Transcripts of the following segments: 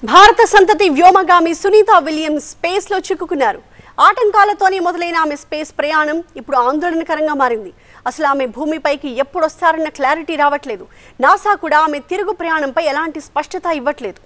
భారత సంతతి వ్యోమగామి Sunitha Williams space లో చిక్కుకున్నారు ఆటంకాలతోనే మొదలైన ఆమె స్పేస్ ప్రయాణం ఇప్పుడు ఆందోళనకరంగా మారింది అసలు ఆమె భూమిపైకి ఎప్పుడు వస్తారన్న క్లారిటీ రావట్లేదు నాసా కూడా ఆమె తిరుగు ప్రయాణంపై ఎలాంటి స్పష్టత ఇవ్వట్లేదు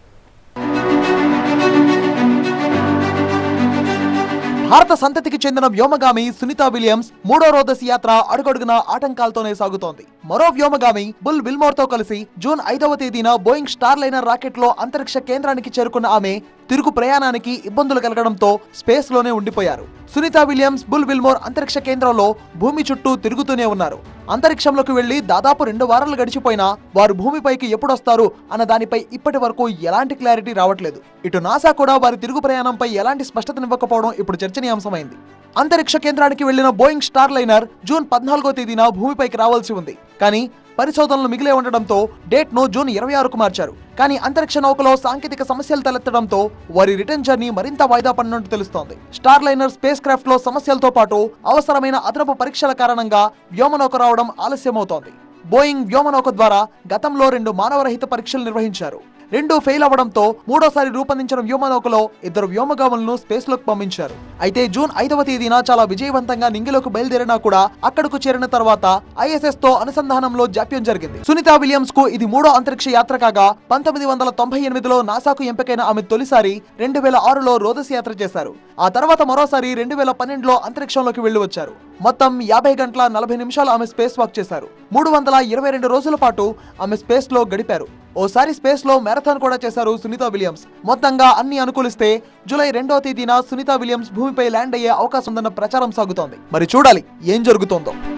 భారత సంతతికి చెందిన వ్యోమగామి సునీత విలియమ్స్ మూడో రోదసి యాత్ర అడుగడుగున ఆటంకాలతోనే సాగుతోంది మరో వ్యోమగామి బుల్ విల్మోర్ తో కలిసి జూన్ ఐదవ తేదీన బోయింగ్ స్టార్ లైనర్ రాకెట్ లో అంతరిక్ష కేంద్రానికి చేరుకున్న ఆమె తిరుగు ప్రయాణానికి ఇబ్బందులు కలగడంతో స్పేస్ లోనే ఉండిపోయారు సునీత విలియమ్స్ బుల్ విల్మోర్ అంతరిక్ష కేంద్రంలో భూమి చుట్టూ తిరుగుతూనే ఉన్నారు అంతరిక్షంలోకి వెళ్లి దాదాపు రెండు వారాలు గడిచిపోయినా వారు భూమిపైకి ఎప్పుడొస్తారు అన్న దానిపై ఇప్పటి వరకు ఎలాంటి క్లారిటీ రావట్లేదు ఇటు నాసా కూడా వారి తిరుగు ప్రయాణంపై ఎలాంటి స్పష్టతనివ్వకపోవడం ఇప్పుడు చర్చనీయాంశమైంది అంతరిక్ష కేంద్రానికి వెళ్లిన బోయింగ్ స్టార్ లైనర్ జూన్ పద్నాలుగో తేదీన భూమిపైకి రావాల్సి ఉంది కానీ పరిశోధనలు మిగిలే ఉండడంతో డేట్ ను జూన్ ఇరవై ఆరుకు మార్చారు కానీ అంతరిక్ష నౌకలో సాంకేతిక సమస్యలు తలెత్తడంతో వారి రిటర్న్ జర్నీ మరింత వాయిదా పడినట్టు తెలుస్తోంది స్టార్ లైనర్ స్పేస్ క్రాఫ్ట్ లో సమస్యలతో పాటు అవసరమైన అదనపు పరీక్షల కారణంగా వ్యోమనౌక రావడం ఆలస్యమవుతోంది బోయింగ్ వ్యోమనౌక ద్వారా గతంలో రెండు మానవరహిత పరీక్షలు నిర్వహించారు రెండు ఫెయిల్ అవ్వడంతో మూడోసారి రూపొందించిన వ్యోమనౌకలో ఇద్దరు వ్యోమగాములను స్పేస్ లోకి పంపించారు అయితే జూన్ ఐదవ తేదీన చాలా విజయవంతంగా నింగిలోకి బయలుదేరినా కూడా అక్కడకు చేరిన తర్వాత ఐఎస్ఎస్ తో అనుసంధానంలో జాప్యం జరిగింది సునీత విలియమ్స్ కు ఇది మూడో అంతరిక్ష యాత్ర కాగా పంతొమ్మిది వందల తొంభై ఎనిమిదిలో నాసాకు ఎంపికైన ఆమె తొలిసారి రెండు వేల ఆరులో రోదసి యాత్ర చేశారు ఆ తర్వాత మరోసారి రెండు వేల పన్నెండులో అంతరిక్షంలోకి వెళ్లి వచ్చారు మొత్తం యాభై గంటల నలభై నిమిషాలు ఆమె స్పేస్ వాక్ చేశారు మూడు వందల ఇరవై రెండు రోజుల పాటు ఆమె స్పేస్ లో గడిపారు ఓసారి స్పేస్ లో మ్యారథాన్ కూడా చేశారు సునీత విలియమ్స్ మొత్తంగా అన్ని అనుకూలిస్తే జూలై రెండవ తేదీన సునీత విలియమ్స్ భూమిపై ల్యాండ్ అయ్యే అవకాశం ఉందన్న ప్రచారం సాగుతోంది మరి చూడాలి ఏం జరుగుతోందో